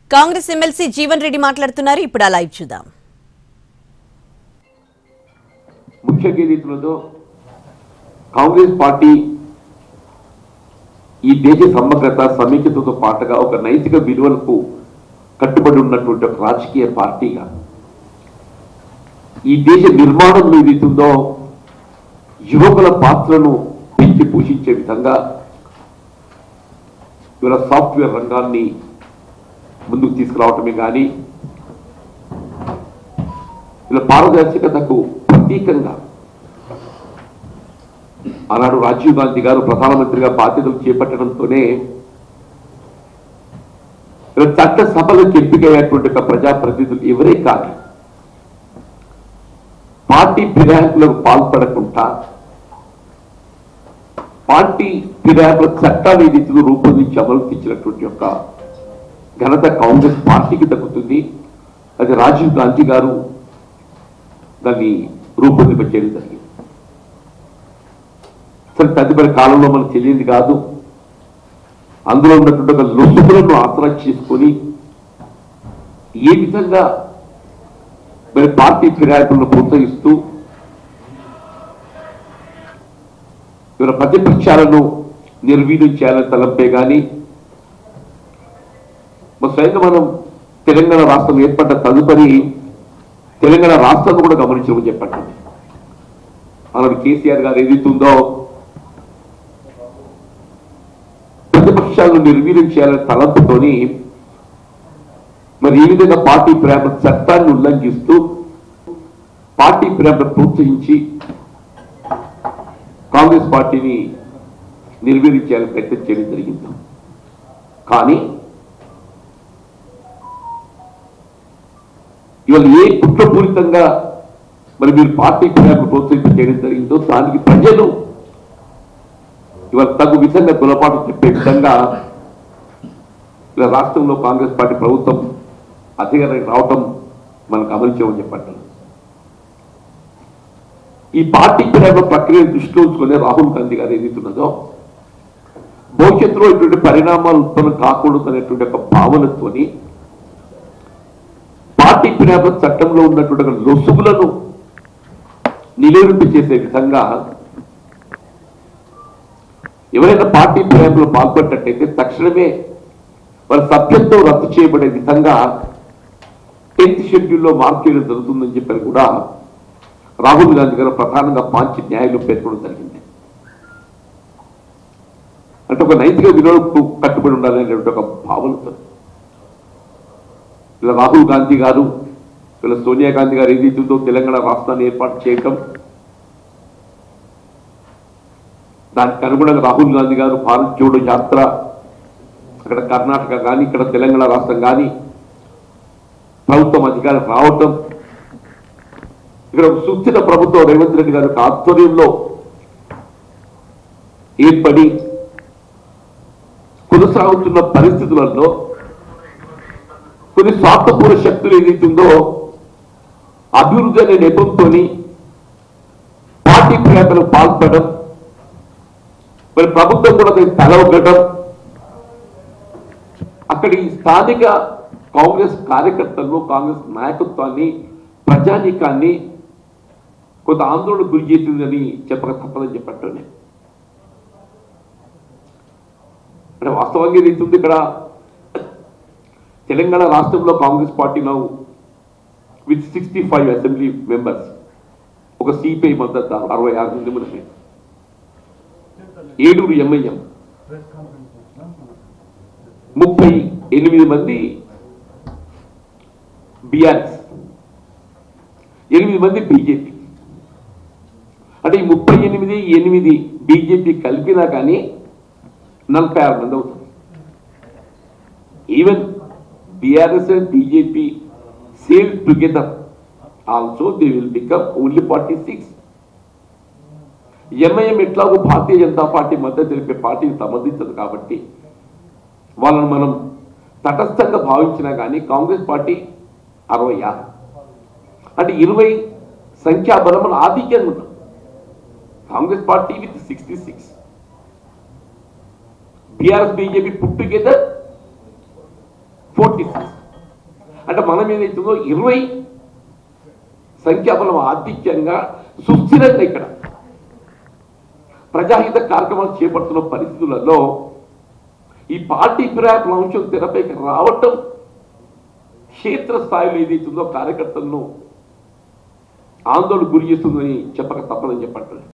Congress MLC Jeevan Reddy మాట్లాడుతున్నారు ఇప్పుడు ఆ లైవ్ చూద్దాం ముఖ్య గీతలతో కాంగ్రెస్ పార్టీ ఈ దేశ సమగ్రత సమైక్యతతో పాటుగా ఒక నైతిక విలువలకు కట్టుబడి ఉన్నటువంటి ఒక రాజకీయ పార్టీగా ఈ దేశ నిర్మాణంలో ఏదైతుందో యువకుల పాత్రను పెంచి పోషించే విధంగా ఇవాళ సాఫ్ట్వేర్ రంగాన్ని ముందుకు తీసుకురావటమే కానీ ఇలా పారదర్శకతకు ప్రతీకంగా ఆనాడు రాజీవ్ గాంధీ గారు ప్రధానమంత్రిగా బాధ్యతలు చేపట్టడంతోనే ఇలా చట్ట సభలకు ఎంపికయ్యేటువంటి ఒక ప్రజాప్రతినిధులు ఎవరే కానీ పార్టీ ఫిర్యాదులకు పాల్పడకుండా పార్టీ ఫిర్యాదుల చట్టాన్ని రీతిలో రూపొందించి అమలుకి ఇచ్చినటువంటి యొక్క ఘనత కాంగ్రెస్ పార్టీకి దక్కుతుంది అది రాజీవ్ గాంధీ గారు దాన్ని రూపొందింపచేయడం జరిగింది సరే తదుపరి కాలంలో మనకు తెలియదు కాదు అందులో ఉన్నటువంటి ఒక లొసుగులను ఆసరా చేసుకొని ఏ విధంగా మరి పార్టీ ఫిర్యాదులను ప్రోత్సహిస్తూ ఇవాళ ప్రతిపక్షాలను నిర్వీర్యం చేయాలని తలంపే కానీ మరి స్వయంగా మనం తెలంగాణ రాష్ట్రం ఏర్పడ్డ తదుపరి తెలంగాణ రాష్ట్రాన్ని కూడా గమనించమని చెప్పండి ఆనాడు కేసీఆర్ గారు ఏదైతుందో ప్రతిపక్షాలను నిర్వీర్యం చేయాలని తలంపుతోని మరి ఈ విధంగా పార్టీ ప్రేమ చట్టాన్ని ఉల్లంఘిస్తూ పార్టీ ప్రేమను ప్రోత్సహించి కాంగ్రెస్ పార్టీని నిర్వీర్యం చేయాలని ప్రయత్నం చేయడం జరిగింది కానీ ఇవాళ ఏ కుట్రపూరితంగా మరి మీరు పార్టీ ప్రేమను ప్రోత్సహింప చేయడం జరిగిందో దానికి ప్రజలు ఇవాళ తగు విధంగా గుణపాటు చెప్పే విధంగా ఇలా రాష్ట్రంలో కాంగ్రెస్ పార్టీ ప్రభుత్వం అధికారానికి రావటం మనం గమనించామని చెప్పండి ఈ పార్టీ ప్రేమ ప్రక్రియ దృష్టిలో ఉంచుకునే రాహుల్ గాంధీ గారు ఏదైతున్నదో భవిష్యత్తులో ఇటువంటి పరిణామాలు ఉత్పన్నం కాకూడదు అనేటువంటి ఒక భావనతోని పార్టీ ప్రేమ చట్టంలో ఉన్నటువంటి ఒక లొసుగులను నిలువరింపు చేసే విధంగా ఎవరైనా పార్టీ ప్రేమలో పాల్పడినట్టయితే తక్షణమే వారి సభ్యత్వం రద్దు చేయబడే విధంగా టెన్త్ షెడ్యూల్లో మార్పు చేయడం జరుగుతుందని చెప్పని కూడా రాహుల్ గాంధీ గారు ప్రధానంగా పాంచి న్యాయంలో పేర్కొనడం జరిగింది అంటే ఒక నైతిక విలువలకు కట్టుబడి ఉండాలనేటువంటి ఒక భావనతో ఇలా రాహుల్ గాంధీ గారు ఇలా సోనియా గాంధీ గారు ఏదైతుందో తెలంగాణ రాష్ట్రాన్ని ఏర్పాటు చేయటం దానికి అనుగుణంగా రాహుల్ గాంధీ గారు భారత్ జోడో యాత్ర అక్కడ కర్ణాటక కానీ ఇక్కడ తెలంగాణ రాష్ట్రం కానీ ప్రభుత్వం అధికారం రావటం ఇక్కడ ఒక సుస్థిర ప్రభుత్వం రేవంత్ రెడ్డి గారి యొక్క ఆధ్వర్యంలో ఏర్పడి కొనసాగుతున్న పరిస్థితులలో కొన్ని స్వార్థపూర శక్తులు ఏదైతుందో అభివృద్ధి అనే నెపంతో పార్టీ ప్రయత్నాలకు పాల్పడడం మరి ప్రభుత్వం కూడా దానికి తలవగడం అక్కడి స్థానిక కాంగ్రెస్ కార్యకర్తలను కాంగ్రెస్ నాయకత్వాన్ని ప్రజానీకాన్ని కొంత ఆందోళన గురి చేసిందని చెప్పక తప్పదని చెప్పట్టు అంటే వాస్తవంగా ఇది ఉంది ఇక్కడ తెలంగాణ రాష్ట్రంలో Congress party now with sixty five assembly members ఒక సిపిఐ మద్దతు అరవై ఆరు మంది మనకి ఏడుగురు ఎంఐఎం ముప్పై ఎనిమిది మంది బిఆర్ఎస్ ఎనిమిది మంది బీజేపీ అంటే ఈ ముప్పై ఎనిమిది ఎనిమిది బీజేపీ కలిపినా కానీ నలభై ఆరు మంది అవుతుంది even BRS and BJP sail together also they will become only forty six MIM ఎట్లాగో భారతీయ జనతా పార్టీ మద్దతు తెలిపే పార్టీకి సంబంధించదు కాబట్టి వాళ్ళని మనం తటస్థంగా భావించినా కానీ కాంగ్రెస్ పార్టీ అరవై ఆరు అంటే ఇరవై సంఖ్యాబలం మన ఆధిక్యంగా ఉన్నాం Congress party with sixty six BRS BJP put together forty six అంటే మనం ఏదైతుందో ఇరవై సంఖ్యాబలం ఆధిక్యంగా సుస్థిరంగా ఇక్కడ ప్రజాహిత కార్యక్రమాలు చేపడుతున్న పరిస్థితులలో ఈ పార్టీ ఫిరాయింపుల అంశం తెరపైకి రావటం క్షేత్రస్థాయిలో ఏదైతుందో కార్యకర్తలను ఆందోళన గురి చేస్తుందని చెప్పక తప్పదని చెప్పట్లేదు